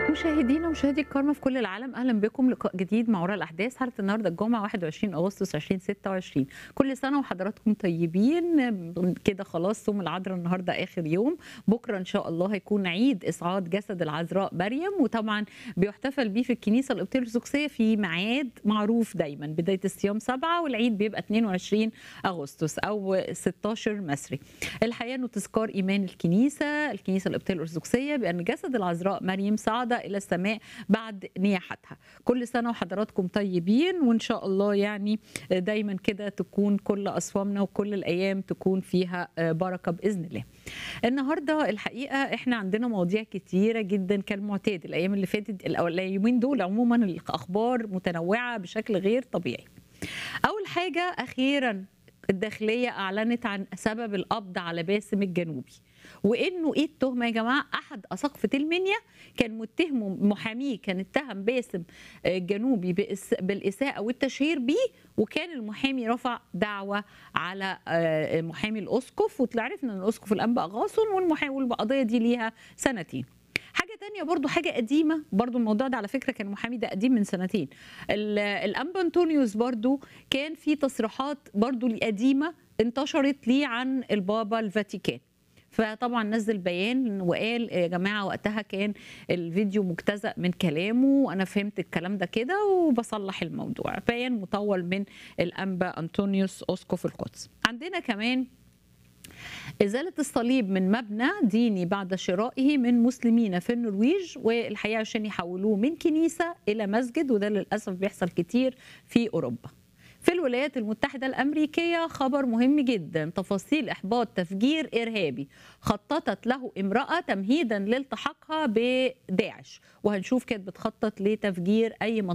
مشاهدينا ومشاهدي الكرامه في كل العالم اهلا بكم لقاء جديد مع وراء الاحداث حلقه النهارده الجمعه 21 اغسطس 2026 كل سنه وحضراتكم طيبين كده خلاص صوم العذراء النهارده اخر يوم بكره ان شاء الله هيكون عيد اسعاد جسد العذراء مريم وطبعا بيحتفل بيه في الكنيسه القبطيه الارثوذكسيه في ميعاد معروف دايما بدايه الصيام سبعة والعيد بيبقى 22 اغسطس او 16 مصري الحقيقه انه تذكار ايمان الكنيسه الكنيسه القبطيه الارثوذكسيه بان جسد العذراء مريم صعد الى السماء بعد نياحتها كل سنه وحضراتكم طيبين وان شاء الله يعني دايما كده تكون كل اصوامنا وكل الايام تكون فيها بركه باذن الله النهارده الحقيقه احنا عندنا مواضيع كتيره جدا كالمعتاد الايام اللي فاتت اليومين دول عموما الاخبار متنوعه بشكل غير طبيعي اول حاجه اخيرا الداخليه اعلنت عن سبب القبض على باسم الجنوبي وانه ايه التهمه يا جماعه احد اساقفه المنيا كان متهمه محاميه كان اتهم باسم الجنوبي بالاساءه والتشهير بيه وكان المحامي رفع دعوه على محامي الاسقف وعرفنا ان الاسقف الانبا غاصن والقضيه دي ليها سنتين حاجه تانية برضو حاجه قديمه برضو الموضوع ده على فكره كان المحامي ده قديم من سنتين الانبا انطونيوس برضو كان في تصريحات برضو قديمه انتشرت ليه عن البابا الفاتيكان فطبعا نزل بيان وقال يا جماعه وقتها كان الفيديو مجتزأ من كلامه وانا فهمت الكلام ده كده وبصلح الموضوع بيان مطول من الانبا انطونيوس اسقف القدس عندنا كمان إزالة الصليب من مبنى ديني بعد شرائه من مسلمين في النرويج والحقيقة عشان يحولوه من كنيسة إلى مسجد وده للأسف بيحصل كتير في أوروبا في الولايات المتحدة الأمريكية خبر مهم جدا تفاصيل إحباط تفجير إرهابي خططت له امرأة تمهيدا لالتحاقها بداعش وهنشوف كانت بتخطط لتفجير أي منطقة